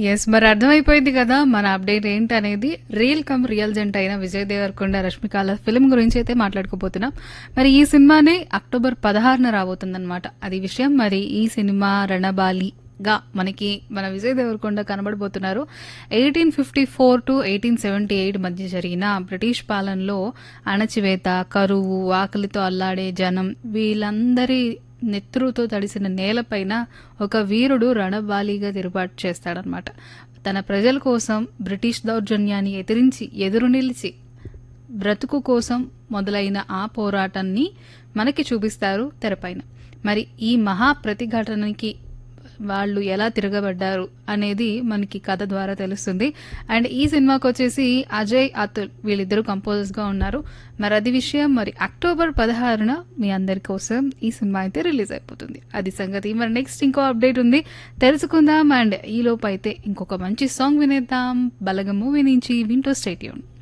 yes మరి అర్థమైపోయింది కదా మన అప్డేట్ ఏంటనేది రియల్ కమ్ రియల్ జంట్ అయిన విజయ్ దేవరకొండ రష్మికాల ఫిల్మ్ గురించి అయితే మాట్లాడుకోబోతున్నాం మరి ఈ సినిమానే అక్టోబర్ పదహారున రాబోతుందన్నమాట అది విషయం మరి ఈ సినిమా రణబాలి గా మనకి మన విజయ్ దేవరకొండ కనబడబోతున్నారు eighteen fifty four to eighteen seventy eight మధ్య జరిగిన బ్రిటిష్ పాలనలో అణచివేత కరువు ఆకలితో అల్లాడే జనం వీళ్ళందరి నెత్తురుతో తడిసిన నేలపైన ఒక వీరుడు రణబాలిగా తిరుగుబాటు చేస్తాడనమాట తన ప్రజల కోసం బ్రిటిష్ దౌర్జన్యాన్ని ఎదిరించి ఎదురు నిలిచి బ్రతుకు కోసం మొదలైన ఆ పోరాటాన్ని మనకి చూపిస్తారు తెరపైన మరి ఈ మహా ప్రతిఘటనకి వాళ్ళు ఎలా తిరగబడ్డారు అనేది మనకి కథ ద్వారా తెలుస్తుంది అండ్ ఈ సినిమాకి వచ్చేసి అజయ్ అతుల్ వీళ్ళిద్దరూ కంపోజర్స్ గా ఉన్నారు మరి అది విషయం మరి అక్టోబర్ పదహారున మీ అందరి కోసం ఈ సినిమా అయితే రిలీజ్ అయిపోతుంది అది సంగతి మరి నెక్స్ట్ ఇంకో అప్డేట్ ఉంది తెలుసుకుందాం అండ్ ఈ లోపు అయితే ఇంకొక మంచి సాంగ్ వినేద్దాం బలగ మూవీ నుంచి వింటూ స్టేట్యూన్